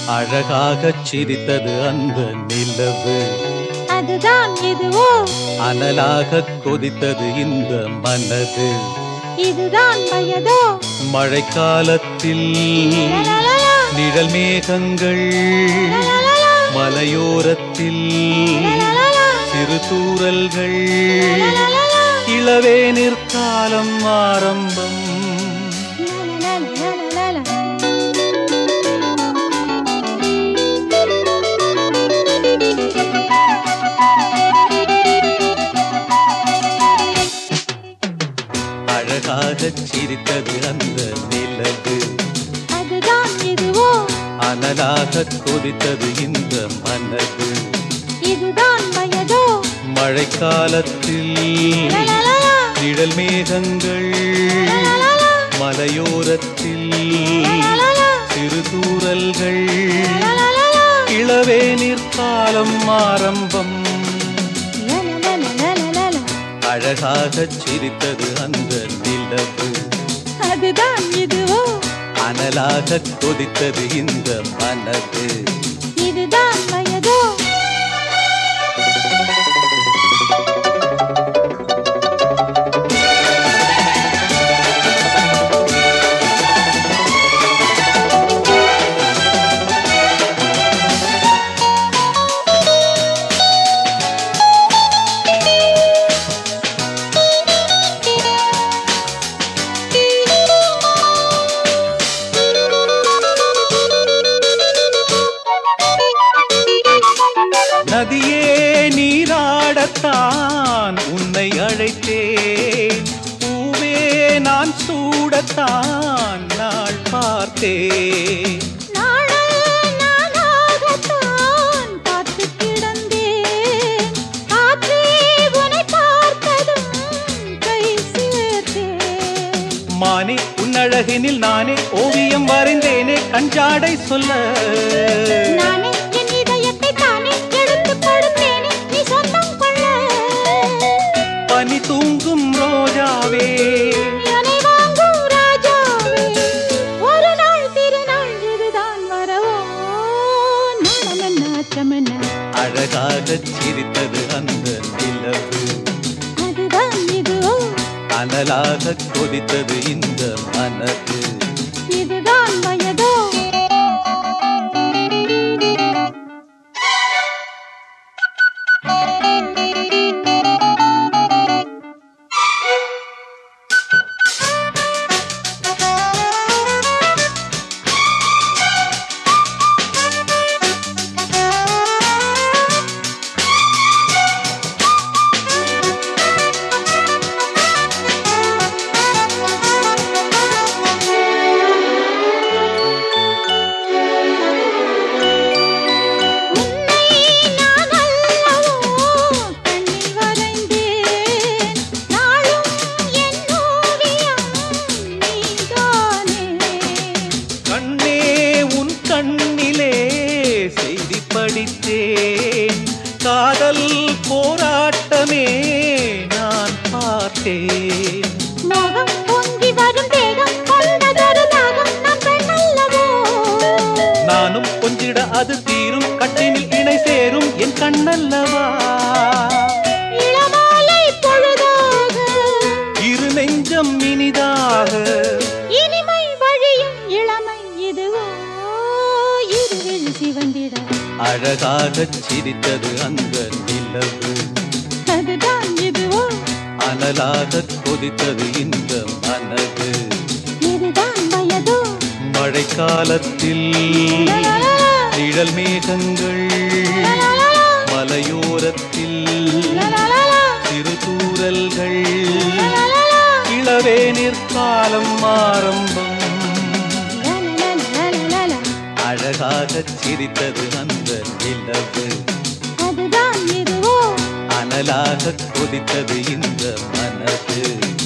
அழகாகச் சிரித்தது அந்த நிலவு அதுதான் இதுவோ அனலாகக் கொதித்தது இந்த மனது இதுதான் வயதோ மழைக்காலத்தில் லலலலா, நிழல் மேகங்கள் லலலலா, மலையோரத்தில் லலலலா, சிறு தூறல்கள் லலலலா, இளவேனிற் காலம் ஆரம்பம் லலலலலலலா. அழகாகச் சிரித்தது அந்த நிலவு அதுதான் இதுவோ அனலாகக் கொதித்தது இந்த மனது இதுதான் வயதோ மழைக்காலத்தில் லலலலா, நிழல் மேகங்கள் லலலலா, மலையோரத்தில் லலலலா, சிறு தூறல்கள் லலலலா, இளவேனிற் காலம் ஆரம்பம் லலலலலலலா. அழகாகச் சிரித்தது அந்த நிலவு அதுதான் இதுவோ அனலாகக் கொதித்தது இந்த மனது இதுதான் வயதோ நதியே நீராடத்தான் உன்னை அழைத்தேன் பூவே நான் சூடத்தான் நாள் பார்த்தேன் நாளல் நானாகத்தான் காத்துக் கிடந்தேன். காற்றே உன்னை பார்த்ததும் கை சேர்த்தேன். மானே உன்னழகினில் நானே ஓவியம் வரைந்தேனே கஞ்சாடை சொல்ல நானே என் இதயத்தை தானே எடுத்துக் கொடுத்தேனே, நீ சொந்தம் கொள்ள. பனி தூங்கும் ரோஜாவே என்னை வாங்கும் ராஜாவே, ஒரு நாள் திருநாள் இதுதான் வரவோ நாணம் என்ன, அச்சம் என்ன? அழகாகச் சிரித்தது அந்த நிலவு அதுதான் இதுவோ அனலாகக் கொதித்தது இந்த மனது இதுதான் வயதோ உன்னை நான் அல்லவோ கண்ணில் வரைந்தேன் நாளும் என் ஓவியம் நீதானே கண்ணே உன் கண்ணிலே செய்தி படித்தேன் காதல் போராட்டமே நான் பார்த்தேன் மோகம் பொங்கி வரும் தேகம் கொண்டதொரு தாகம் நான் பெண்ணல்லவோ நானும் கொஞ்சிட அது தீரும் கட்டினில் இணை சேரும் என் கண்ணல்லவா இளமாலை பொழுதாக இரு நெஞ்சம் இனிதாக இனிமை வழியும் இளமை இதுவோ இருவிழி சிவந்திட அழகாகச் சிரித்தது அந்த நிலவு அதுதான் இதுவோ அனலாகக் கொதித்தது இந்த மனது இதுதான் வயதோ மழைக்காலத்தில் லலலலா, நிழல் மேகங்கள் லலலலா, மலையோரத்தில் லலலலா, சிறு தூறல்கள் லலலலா, இளவேனிற் காலம் ஆரம்பம் லலலலலலலா. அழகாகச் சிரித்தது அந்த நிலவு அதுதான் இதுவோ அனலாகக் கொதித்தது இந்த மனது